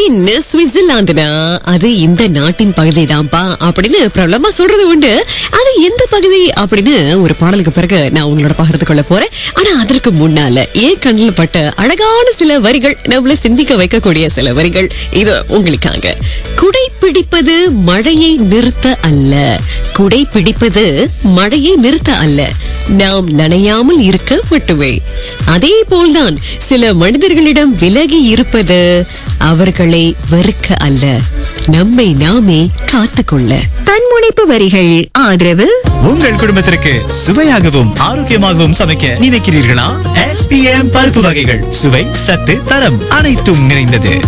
Spain சுவிட்சர்லாந்துனா அது இந்த நாட்டின் பகுதி தான்ப்பா அப்படின்னு பிரபலமா சொல்றது உண்டு அது எந்த பகுதி அப்படின்னு ஒரு பாடலுக்கு பிறகு நான் உங்களோட பகிர்ந்து கொள்ள போறேன் ஆனா அதற்கு முன்னால ஏன் கண்ணில் பட்ட அழகான சில வரிகள் நம்மள சிந்திக்க வைக்கக்கூடிய சில வரிகள் இது உங்களுக்காக குடை பிடிப்பது மழையை நிறுத்த அல்ல குடை பிடிப்பது மழையை நிறுத்த அல்ல நாம் நனையாமல் இருக்க மட்டுமே அதே போல்தான் சில மனிதர்களிடம் விலகி இருப்பது அவர்களை வெறுக்க அல்ல நம்மை நாமே காத்துக்கொள்ள தன்முனைப்பு வரிகள் ஆதரவு உங்கள் குடும்பத்திற்கு சுவையாகவும் ஆரோக்கியமாகவும் சமைக்க நினைக்கிறீர்களா எஸ்பிஎம் பருப்பு வகைகள் சுவை சத்து தரம் அனைத்தும் நிறைந்தது